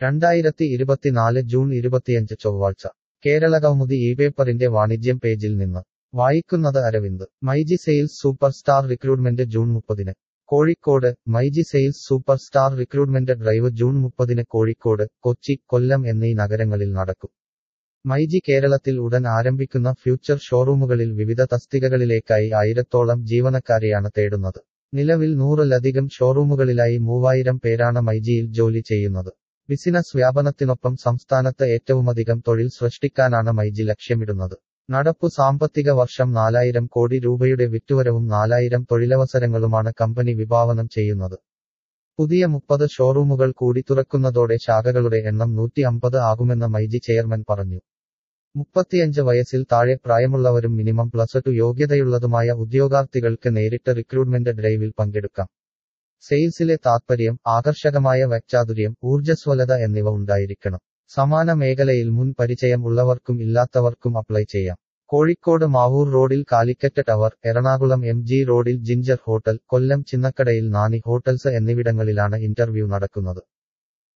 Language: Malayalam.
രണ്ടായിരത്തി ഇരുപത്തിനാല് ജൂൺ ഇരുപത്തിയഞ്ച് ചൊവ്വാഴ്ച കേരള കൗമുദി ഈ പേപ്പറിന്റെ വാണിജ്യം പേജിൽ നിന്ന് വായിക്കുന്നത് Aravind myG sales super star recruitment June മുപ്പതിന് Kozhikode myG sales super star recruitment drive June മുപ്പതിന് കോഴിക്കോട് കൊച്ചി കൊല്ലം എന്നീ നഗരങ്ങളിൽ നടക്കും മൈജി കേരളത്തിൽ ഉടൻ ആരംഭിക്കുന്ന ഫ്യൂച്ചർ ഷോറൂമുകളിൽ വിവിധ തസ്തികകളിലേക്കായി ആയിരത്തോളം ജീവനക്കാരെയാണ് തേടുന്നത് നിലവിൽ നൂറിലധികം ഷോറൂമുകളിലായി മൂവായിരം പേരാണ് മൈജിയിൽ ജോലി ചെയ്യുന്നത് ബിസിനസ് വ്യാപനത്തിനൊപ്പം സംസ്ഥാനത്ത് ഏറ്റവുമധികം തൊഴിൽ സൃഷ്ടിക്കാനാണ് മൈജി ലക്ഷ്യമിടുന്നത് നടപ്പു സാമ്പത്തിക വർഷം നാലായിരം കോടി രൂപയുടെ വിറ്റുവരവും നാലായിരം തൊഴിലവസരങ്ങളുമാണ് കമ്പനി വിഭാവനം ചെയ്യുന്നത് പുതിയ മുപ്പത് ഷോറൂമുകൾ കൂടി തുറക്കുന്നതോടെ ശാഖകളുടെ എണ്ണം നൂറ്റി അമ്പത് ആകുമെന്ന് മൈജി ചെയർമാൻ പറഞ്ഞു മുപ്പത്തിയഞ്ച് വയസ്സിൽ താഴെ പ്രായമുള്ളവരും മിനിമം പ്ലസ് ടു യോഗ്യതയുള്ളതുമായ ഉദ്യോഗാർത്ഥികൾക്ക് നേരിട്ട് റിക്രൂട്ട്മെന്റ് ഡ്രൈവിൽ പങ്കെടുക്കാം സെയിൽസിലെ താത്പര്യം ആകർഷകമായ വക്ചാതുര്യം ഊർജ്ജസ്വലത എന്നിവ ഉണ്ടായിരിക്കണം സമാന മേഖലയിൽ മുൻ പരിചയം ഉള്ളവർക്കും ഇല്ലാത്തവർക്കും അപ്ലൈ ചെയ്യാം കോഴിക്കോട് മാവൂർ റോഡിൽ Calicut tower Ernakulam M G റോഡിൽ ജിഞ്ചർ ഹോട്ടൽ കൊല്ലം ചിന്നക്കടയിൽ നാനി ഹോട്ടൽസ് എന്നിവിടങ്ങളിലാണ് ഇന്റർവ്യൂ നടക്കുന്നത്